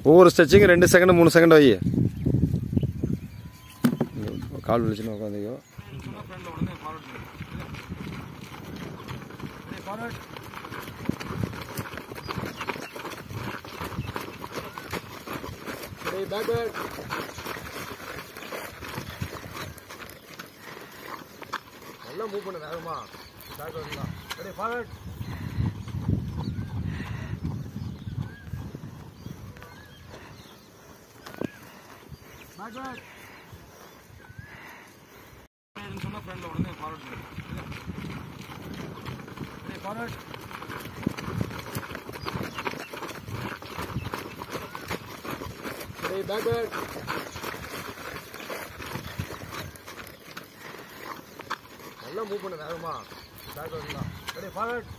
ஒவ்வொரு ஸ்ட்ரெச்சிங் ரெண்டு செகண்ட் மூணு செகண்ட் வை கால் வலிச்சுன்னு உட்காந்துக்கோ நல்லா மூவ் பண்ணு வேகமா பேக் வரலாம் ரெடி ஃபார்வர்ட் பேக்வர்ட் சொன்னா ஃப்ரண்ட்ல உடனே ஃபார்வர்ட் பண்ணு ரெடி ஃபார்வர்ட் ரெடி பேக்வர்ட் நல்லா மூவ் பண்ணு வேகமா பேக் வரலாம் ரெடி ஃபார்வர்ட்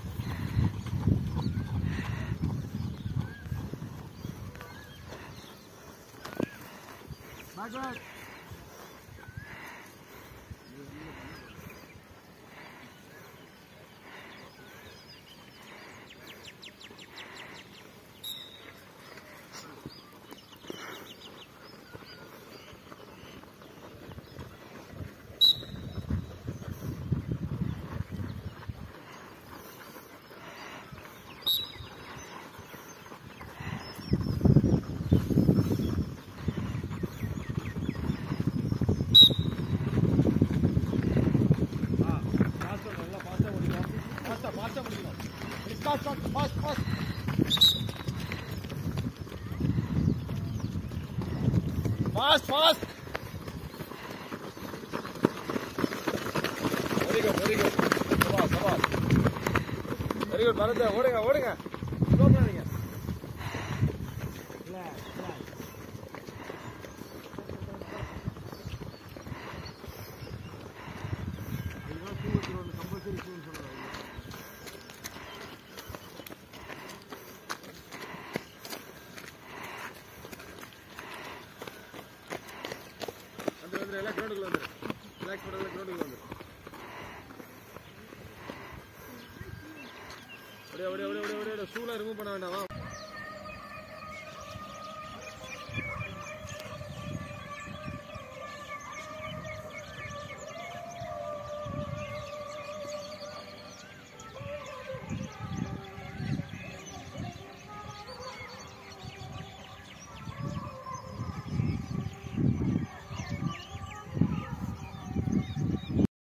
பேக்வர்ட் ஃபாஸ்டா நல்லா ஃபாஸ்டா முடிக்கணும் ஃபாஸ்டா ஃபாஸ்டா முடிக்கணும் start start fast fast fast fast very good very good சபா சபா வெரி குட் பரத் ஓடுங்க ஓடுங்க ஸ்லோ பண்ணாதீங்க கம்பல்சரி சொல்லுவாங்க வந்து வந்து எல்லாம் கிரௌண்டுக்குள்ள வந்து ரிலாக்ஸ் பண்ணுறது கிரௌண்டுக்குள்ள வந்து அப்படியே அப்படியே அப்படியே அப்படியே அப்படியே ஷூலாம் ரிமூவ் பண்ண வேண்டாம் வா